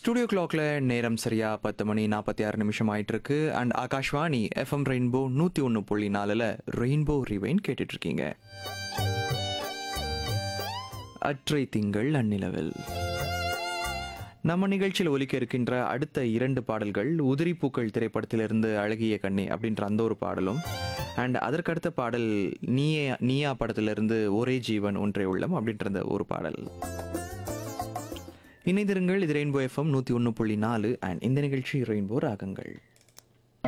studio கிளாக்ல நேரம் சரியா பத்து மணி நாற்பத்தி ஆறு நிமிஷம் ஆயிட்டு இருக்கு அண்ட் ஆகாஷ்வாணி எஃப்எம் ரெயின்போ நூத்தி ஒன்று புள்ளி நாலுல ரெயின்போ ரிவைன் கேட்டுட்டு இருக்கீங்க அற்றை திங்கள் அந்நிலவில் நம்ம நிகழ்ச்சியில் ஒலிக்க இருக்கின்ற அடுத்த இரண்டு பாடல்கள் உதிரி பூக்கள் திரைப்படத்திலிருந்து அழகிய கண்ணே அப்படின்ற அந்த ஒரு பாடலும் அண்ட் அதற்கடுத்த பாடல் நீயே நீயா படத்திலிருந்து ஒரே ஜீவன் ஒன்றே உள்ளம் அப்படின்ற அந்த ஒரு பாடல் இணைந்திருங்கள் இது ரெயின்போ எஃப்எம் நூற்றி ஒன்று புள்ளி நாலு அண்ட் இந்த நிகழ்ச்சி ரெயின்போ ராகங்கள்